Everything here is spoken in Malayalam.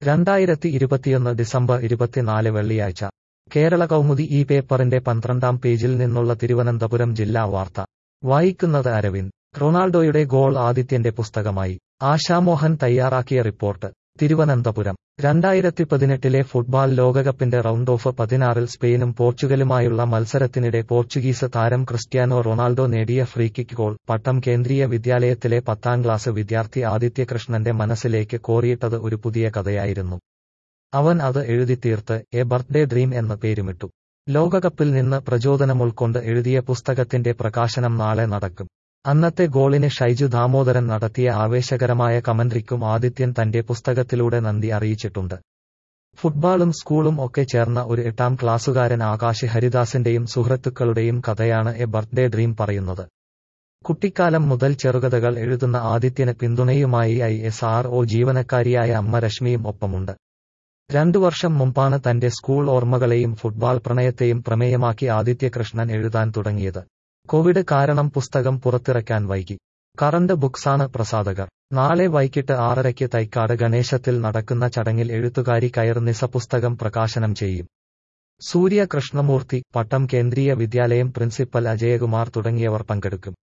രണ്ടായിരത്തി ഇരുപത്തിയൊന്ന് ഡിസംബർ ഇരുപത്തിനാല് വെള്ളിയാഴ്ച കേരള കൗമുദി ഈ പേപ്പറിന്റെ പന്ത്രണ്ടാം പേജിൽ നിന്നുള്ള തിരുവനന്തപുരം ജില്ലാ വാർത്ത വായിക്കുന്നത് അരവിന്ദ് റൊണാൾഡോയുടെ ഗോൾ ആദിത്യന്റെ പുസ്തകമായി ആശാമോഹൻ തയ്യാറാക്കിയ റിപ്പോർട്ട് തിരുവനന്തപുരം രണ്ടായിരത്തി പതിനെട്ടിലെ ഫുട്ബോൾ ലോകകപ്പിന്റെ റൗണ്ട് ഓഫ് പതിനാറിൽ സ്പെയിനും പോർച്ചുഗലുമായുള്ള മത്സരത്തിനിടെ പോർച്ചുഗീസ് താരം ക്രിസ്ത്യാനോ റൊണാൾഡോ നേടിയ ഫ്രീകിക്ക് ഗോൾ പട്ടം കേന്ദ്രീയ വിദ്യാലയത്തിലെ പത്താം ക്ലാസ് വിദ്യാർത്ഥി ആദിത്യകൃഷ്ണന്റെ മനസ്സിലേക്ക് കോറിയിട്ടത് ഒരു പുതിയ കഥയായിരുന്നു അവൻ അത് എഴുതിത്തീർത്ത് എ ബർത്ത്ഡേ ഡ്രീം എന്ന് പേരുമിട്ടു ലോകകപ്പിൽ നിന്ന് പ്രചോദനമുൾക്കൊണ്ട് എഴുതിയ പുസ്തകത്തിന്റെ പ്രകാശനം നാളെ നടക്കും അന്നത്തെ ഗോളിന് ഷൈജു ദാമോദരൻ നടത്തിയ ആവേശകരമായ കമന്ററിക്കും ആദിത്യൻ തന്റെ പുസ്തകത്തിലൂടെ നന്ദി അറിയിച്ചിട്ടുണ്ട് ഫുട്ബോളും സ്കൂളും ഒക്കെ ചേർന്ന ഒരു എട്ടാം ക്ലാസ്സുകാരൻ ആകാശ് ഹരിദാസിന്റെയും സുഹൃത്തുക്കളുടെയും കഥയാണ് എ ബർത്ത്ഡേ ഡ്രീം പറയുന്നത് കുട്ടിക്കാലം മുതൽ ചെറുകഥകൾ എഴുതുന്ന ആദിത്യന് പിന്തുണയുമായി ഐ എസ് ആർ ഒ ജീവനക്കാരിയായ അമ്മ രശ്മിയും ഒപ്പമുണ്ട് രണ്ടു വർഷം മുമ്പാണ് തന്റെ സ്കൂൾ ഓർമ്മകളെയും ഫുട്ബോൾ പ്രണയത്തെയും പ്രമേയമാക്കി ആദിത്യകൃഷ്ണൻ എഴുതാൻ തുടങ്ങിയത് കോവിഡ് കാരണം പുസ്തകം പുറത്തിറക്കാൻ വൈകി കറണ്ട് ബുക്സാണ് പ്രസാധകർ നാളെ വൈകിട്ട് ആറരയ്ക്ക് തൈക്കാട് ഗണേശത്തിൽ നടക്കുന്ന ചടങ്ങിൽ എഴുത്തുകാരി കയർ നിസ പുസ്തകം പ്രകാശനം ചെയ്യും സൂര്യ കൃഷ്ണമൂർത്തി പട്ടം കേന്ദ്രീയ വിദ്യാലയം പ്രിൻസിപ്പൽ അജയകുമാർ തുടങ്ങിയവർ പങ്കെടുക്കും